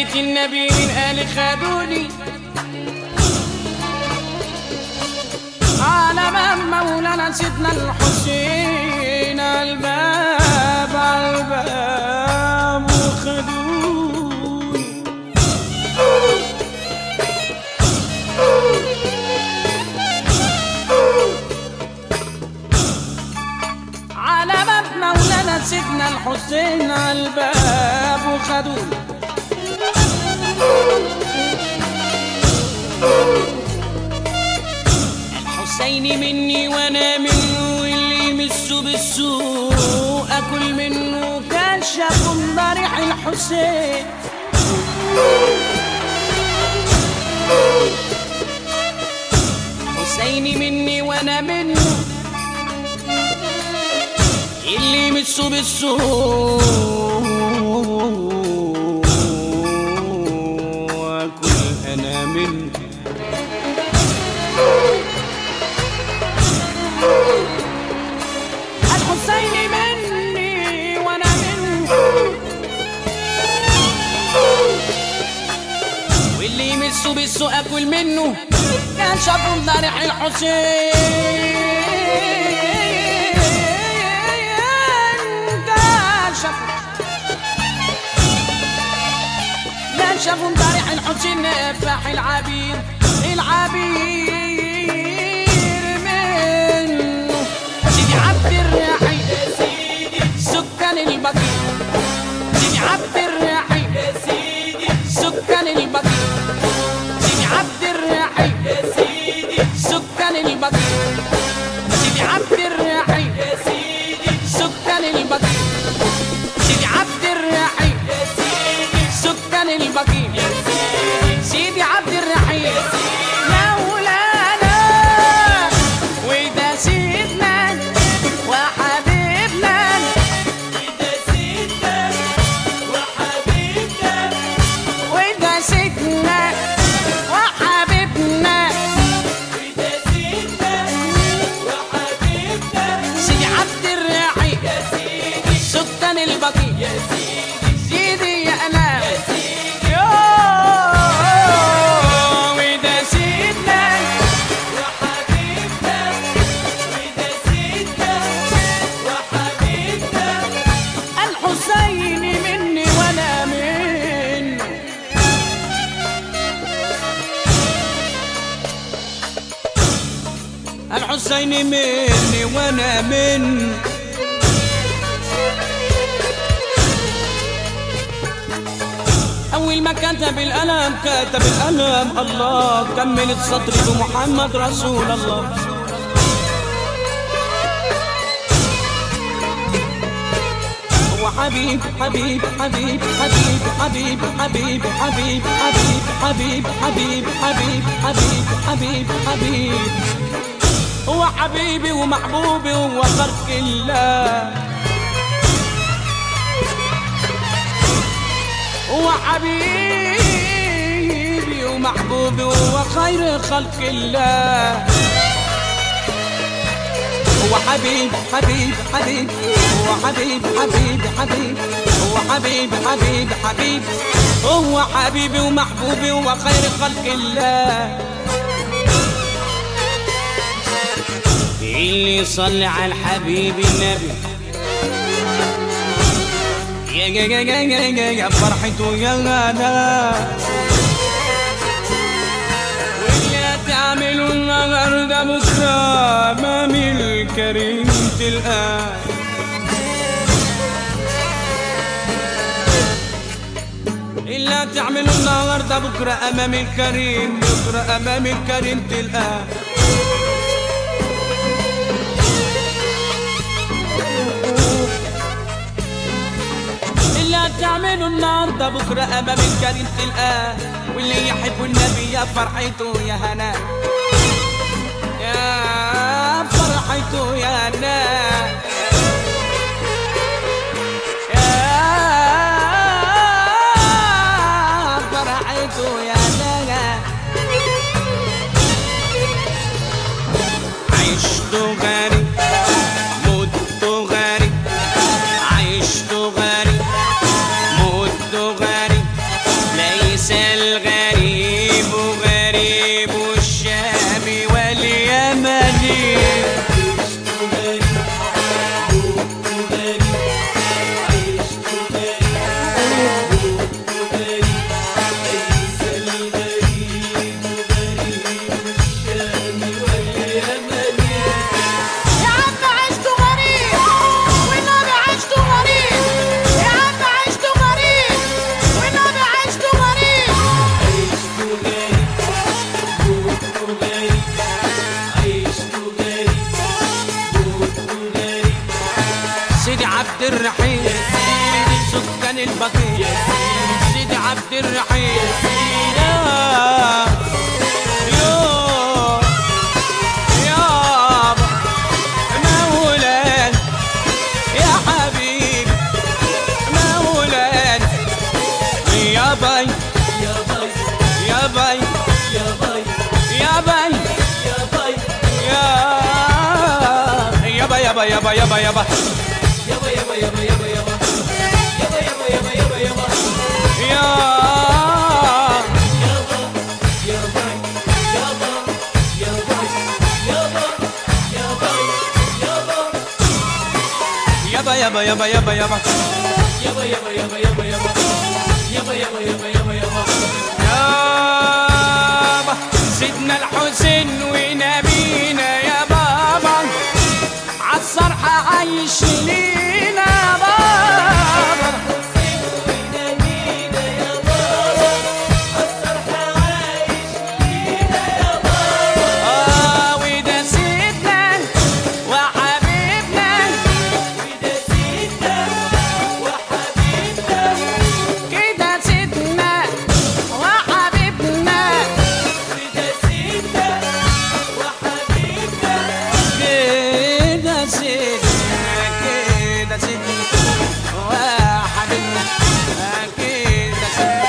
بيت النبي من آل خدوني على باب مولانا سيدنا الحسين الباب الباب وخدوني على باب مولانا سيدنا الحسين الباب وخدوني الحسين مني وانا منه واللي يمسه بالسوء اكل منه كان شاف ضريح الحسين حسيني مني وانا منه اللي يمسه بالسوء واكل انا منه الحسين مني وانا منه واللي يمسه بالسوء اكل منه كان شاف ضريح الحسين كان شاف كان شاف ضريح الحسين نفاح العبير العبير منه سيدي عبد الرحيم سكان البقيع سيدي عبد الرحيم سكان البقيع سيدي عبد الرحيم سكان البقيع سيدي عبد الرحيم سكان البقيع سيدي عبد الرحيم سكان البقيع سيدي عبد الرحيم مولانا وده سيدنا وحبيبنا وده سيدنا وحبيبنا سيدي عبد الرحيم سكان البقيع سيدي يا انا يو وده سيدنا الحسين مني وانا منه الحسين مني وانا منه أول ما كتب الألم كتب الألم الله كملت صدري بمحمد رسول الله هو حبيب حبيب حبيب حبيب حبيب حبيب حبيب حبيب حبيب حبيب حبيب حبيب حبيب حبيب هو حبيبي ومحبوبي هو خلق الله هو حبيبي ومحبوبي وهو خير خلق الله هو حبيب حبيب حبيب هو حبيب حبيب حبيب هو حبيب حبيب حبيب هو حبيبي ومحبوبي هو خير خلق الله اللي يصلي على الحبيب النبي يا يا يا يا يا يا يا فرحته يا غدا واللي تعملوا النهارده بكره امام الكريم تلقاه إلا تعملوا النهارده بكره امام الكريم بكره امام الكريم تلقاه إلا تعملوا النهارده بكره امام الكريم تلقاه واللي يحب النبي يا فرحته يا هنا يا فرحته يا هنا يا فرحته يا هنا عشت غريب مت غريب عشت غريب مت غريب لا الغريب والشامي واليمني يا عم عشت غريب والنبي عشت غريب يا عم عشت غريب والنبي عشت غريب سيدي عبد الرحيم سكان البقيع سيدي عبد الرحيم يا يا يابا مولانا يا حبيبي مولانا يا باي يا باي يا باي يا باي يابا يابا يابا يابا يابا يا يابا يابا يابا يابا يابا يابا سيدنا الحسين ونبينا يا بابا عالصرحة عايش لينا يا بابا آه وده سيدنا وحبيبنا كده سيدنا وحبيبنا كده سيدنا كده سيدنا وحبيبنا كده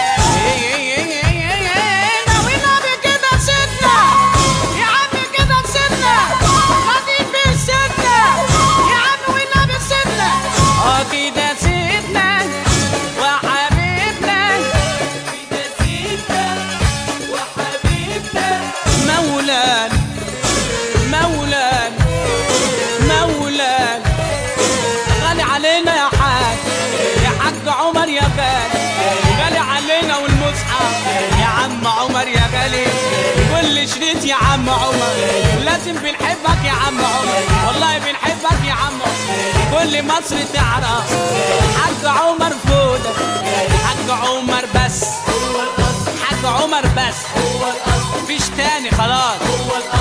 سيدنا والنبي كده سيدنا يا عم كده سيدنا خديم بسيدنا يا عم والنبي سيدنا اه كده سيدنا وحبيبنا مولانا مولانا مولانا غالي علينا يا حاج يا حاج عمر يا غالي غالي علينا والمصحف يا عم عمر يا غالي كل شريط يا عم عمر لازم بنحبك يا عم عمر والله بنحبك يا عم عمر كل مصر تعرف حاج عمر فودة حاج عمر بس حاج عمر بس مفيش تاني خلاص